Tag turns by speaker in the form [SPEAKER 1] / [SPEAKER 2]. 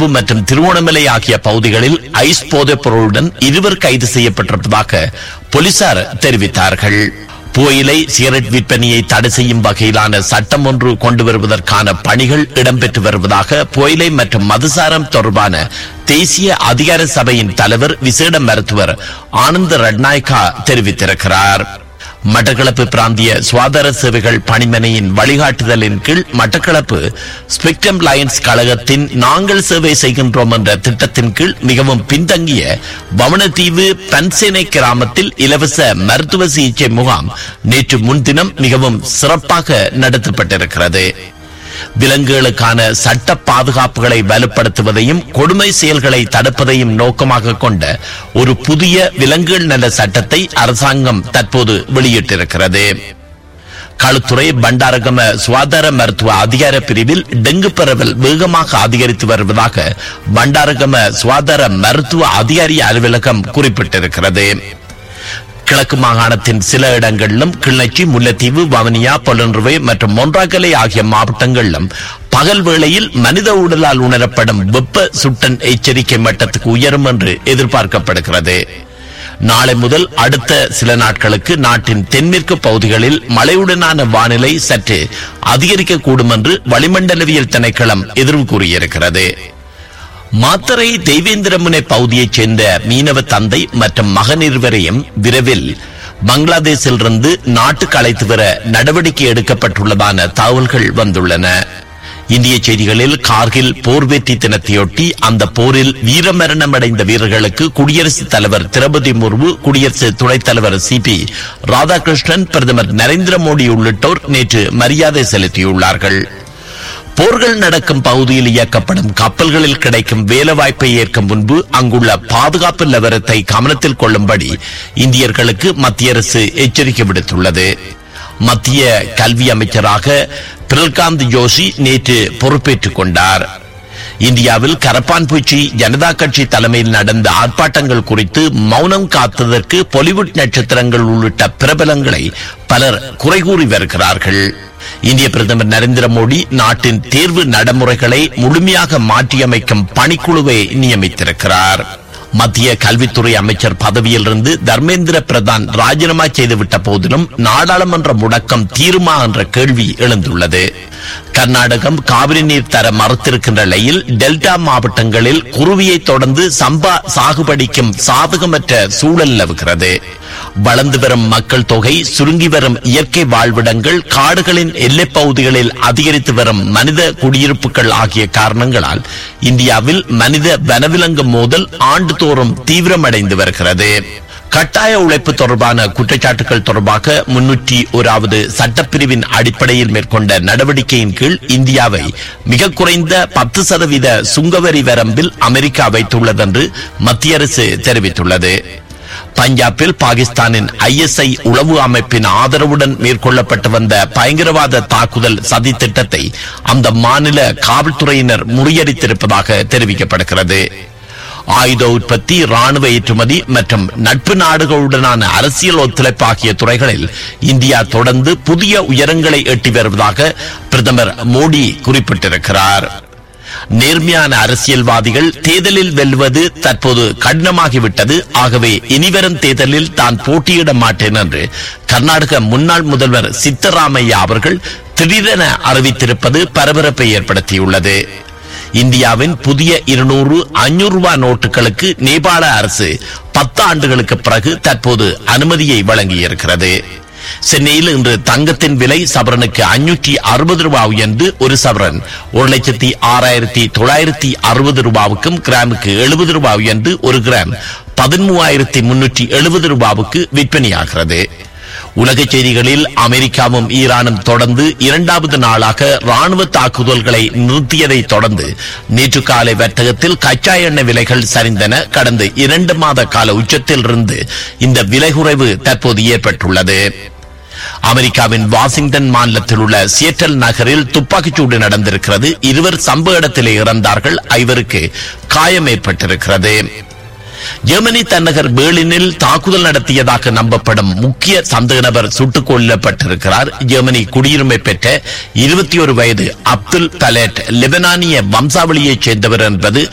[SPEAKER 1] கொழும்பு மற்றும் திருவோணமலை ஆகிய பகுதிகளில் ஐஸ் போதைப் பொருளுடன் இருவர் கைது செய்யப்பட்டிருப்பதாக போலீசார் தெரிவித்தார்கள் புகையிலை சிகரெட் விற்பனையை தடை செய்யும் வகையிலான சட்டம் ஒன்று கொண்டு வருவதற்கான பணிகள் இடம்பெற்று வருவதாக புகையிலை மற்றும் மதுசாரம் தொடர்பான தேசிய அதிகார சபையின் தலைவர் விசேட மருத்துவர் ஆனந்த ரட்நாயக்கா தெரிவித்திருக்கிறார் மட்டக்களப்பு பிராந்திய சுகாதார சேவைகள் பணிமனையின் வழிகாட்டுதலின் கீழ் மட்டக்களப்பு ஸ்பெக்ட்ரம் லயன்ஸ் கழகத்தின் நாங்கள் சேவை செய்கின்றோம் என்ற திட்டத்தின் கீழ் மிகவும் பின்தங்கிய வமனதீவு பன்சேனை கிராமத்தில் இலவச மருத்துவ சிகிச்சை முகாம் நேற்று முன்தினம் மிகவும் சிறப்பாக நடத்தப்பட்டிருக்கிறது விலங்குகளுக்கான சட்ட பாதுகாப்புகளை வலுப்படுத்துவதையும் கொடுமை செயல்களை தடுப்பதையும் நோக்கமாக கொண்ட ஒரு புதிய விலங்குகள் நல சட்டத்தை அரசாங்கம் தற்போது வெளியிட்டிருக்கிறது களுத்துறை பண்டாரகம சுகாதார மருத்துவ அதிகார பிரிவில் டெங்கு பரவல் வேகமாக அதிகரித்து வருவதாக பண்டாரகம சுகாதார மருத்துவ அதிகாரி அலுவலகம் குறிப்பிட்டிருக்கிறது கிழக்கு மாகாணத்தின் சில இடங்களிலும் கிளிநொச்சி முல்லைத்தீவு வவனியா பொலன்றுவை மற்றும் மொன்றாக்கலை ஆகிய மாவட்டங்களிலும் பகல் வேளையில் மனித உடலால் உணரப்படும் வெப்ப சுட்டன் எச்சரிக்கை மட்டத்துக்கு உயரும் என்று எதிர்பார்க்கப்படுகிறது நாளை முதல் அடுத்த சில நாட்களுக்கு நாட்டின் தென்மேற்கு பகுதிகளில் மழையுடனான வானிலை சற்று அதிகரிக்கக்கூடும் என்று வளிமண்டலவியல் திணைக்களம் எதிர்வு கூறியிருக்கிறது மாத்தரை தெய்வேந்திரமுனை பகுதியைச் சேர்ந்த மீனவ தந்தை மற்றும் மகன் இருவரையும் விரைவில் பங்களாதேஷிலிருந்து நாட்டுக்கு அழைத்து வர நடவடிக்கை எடுக்கப்பட்டுள்ளதான தகவல்கள் வந்துள்ளன இந்திய செய்திகளில் கார்கில் போர் வெற்றி தினத்தையொட்டி அந்த போரில் வீரமரணம் அடைந்த வீரர்களுக்கு குடியரசுத் தலைவர் திரௌபதி முர்மு குடியரசு துணைத் தலைவர் சி பி ராதாகிருஷ்ணன் பிரதமர் நரேந்திர மோடி உள்ளிட்டோர் நேற்று மரியாதை செலுத்தியுள்ளார்கள் போர்கள் நடக்கும் பகுதியில் இயக்கப்படும் கப்பல்களில் கிடைக்கும் வேலைவாய்ப்பை ஏற்கும் முன்பு அங்குள்ள பாதுகாப்பு நிலவரத்தை கவனத்தில் கொள்ளும்படி இந்தியர்களுக்கு மத்திய அரசு எச்சரிக்கை விடுத்துள்ளது மத்திய கல்வி அமைச்சராக பிரல்காந்த் ஜோஷி நேற்று பொறுப்பேற்றுக் கொண்டார் இந்தியாவில் கரப்பான் பூச்சி ஜனதா கட்சி தலைமையில் நடந்த ஆர்ப்பாட்டங்கள் குறித்து மௌனம் காத்ததற்கு பாலிவுட் நட்சத்திரங்கள் உள்ளிட்ட பிரபலங்களை பலர் குறை கூறி வருகிறார்கள் இந்திய பிரதமர் நரேந்திர மோடி நாட்டின் தேர்வு நடைமுறைகளை முழுமையாக மாற்றியமைக்கும் பணிக்குழுவை நியமித்திருக்கிறார் மத்திய கல்வித்துறை அமைச்சர் பதவியிலிருந்து தர்மேந்திர பிரதான் ராஜினாமா செய்துவிட்ட போதிலும் நாடாளுமன்ற முடக்கம் தீருமா என்ற கேள்வி எழுந்துள்ளது கர்நாடகம் காவிரி நீர் தர மறுத்திருக்கின்ற நிலையில் டெல்டா மாவட்டங்களில் குருவியை தொடர்ந்து சம்பா சாகுபடிக்கும் சாதகமற்ற சூழல் நிலவுகிறது வளர்ந்து வரும் மக்கள் தொகை சுருங்கி வரும் இயற்கை வாழ்விடங்கள் காடுகளின் எல்லைப் பகுதிகளில் அதிகரித்து வரும் மனித குடியிருப்புகள் ஆகிய காரணங்களால் இந்தியாவில் மனித வனவிலங்கு மோதல் ஆண்டுதோறும் தீவிரமடைந்து வருகிறது கட்டாய உழைப்பு தொடர்பான குற்றச்சாட்டுகள் தொடர்பாக முன்னூற்றி ஓராவது சட்டப்பிரிவின் அடிப்படையில் மேற்கொண்ட நடவடிக்கையின் கீழ் இந்தியாவை மிக குறைந்த பத்து சதவீத சுங்கவரி வரம்பில் அமெரிக்கா வைத்துள்ளது என்று மத்திய அரசு தெரிவித்துள்ளது பஞ்சாபில் பாகிஸ்தானின் ஐஎஸ்ஐ உளவு அமைப்பின் ஆதரவுடன் மேற்கொள்ளப்பட்டு வந்த பயங்கரவாத தாக்குதல் சதி திட்டத்தை அந்த மாநில காவல்துறையினர் முறியடித்திருப்பதாக தெரிவிக்கப்படுகிறது ஆயுத உற்பத்தி ராணுவ ஏற்றுமதி மற்றும் நட்பு நாடுகளுடனான அரசியல் ஒத்துழைப்பு ஆகிய துறைகளில் இந்தியா தொடர்ந்து புதிய உயரங்களை எட்டி வருவதாக பிரதமர் மோடி குறிப்பிட்டிருக்கிறார் நேர்மையான அரசியல்வாதிகள் தேர்தலில் வெல்வது தற்போது கடினமாகிவிட்டது ஆகவே இனிவரும் தேர்தலில் தான் போட்டியிட மாட்டேன் என்று கர்நாடக முன்னாள் முதல்வர் சித்தராமையா அவர்கள் திடீரென அறிவித்திருப்பது பரபரப்பை ஏற்படுத்தியுள்ளது இந்தியாவின் புதிய இருநூறு அஞ்சூறு ரூபாய் நோட்டுகளுக்கு நேபாள அரசு பத்து ஆண்டுகளுக்கு பிறகு தற்போது அனுமதியை வழங்கியிருக்கிறது சென்னையில் இன்று தங்கத்தின் விலை சவரனுக்கு அஞ்சூற்றி அறுபது ரூபாய் உயர்ந்து ஒரு சவரன் ஒரு லட்சத்தி ஆறாயிரத்தி தொள்ளாயிரத்தி அறுபது ரூபாவுக்கும் கிராமுக்கு எழுபது ரூபாய் உயர்ந்து ஒரு கிராம் பதிமூவாயிரத்தி முன்னூற்றி எழுபது ரூபாவுக்கு விற்பனையாகிறது உலக செய்திகளில் அமெரிக்காவும் ஈரானும் தொடர்ந்து இரண்டாவது நாளாக ராணுவ தாக்குதல்களை நிறுத்தியதை தொடர்ந்து நேற்று காலை வர்த்தகத்தில் கச்சா எண்ணெய் விலைகள் சரிந்தன கடந்த இரண்டு மாத கால உச்சத்தில் இருந்து இந்த விலை குறைவு தற்போது ஏற்பட்டுள்ளது அமெரிக்காவின் வாஷிங்டன் மாநிலத்தில் உள்ள சியட்டல் நகரில் துப்பாக்கிச்சூடு நடந்திருக்கிறது இருவர் சம்பவ இடத்திலே இறந்தார்கள் ஐவருக்கு காயம் ஏற்பட்டிருக்கிறது ஜெர்மனி தன்னகர் பேர்லினில் தாக்குதல் நடத்தியதாக நம்பப்படும் முக்கிய சந்தேக நபர் சுட்டுக் கொல்லப்பட்டிருக்கிறார் ஜெர்மனி குடியுரிமை பெற்ற இருபத்தி ஒரு வயது அப்துல் பலேட் லெபனானிய வம்சாவளியைச் சேர்ந்தவர் என்பது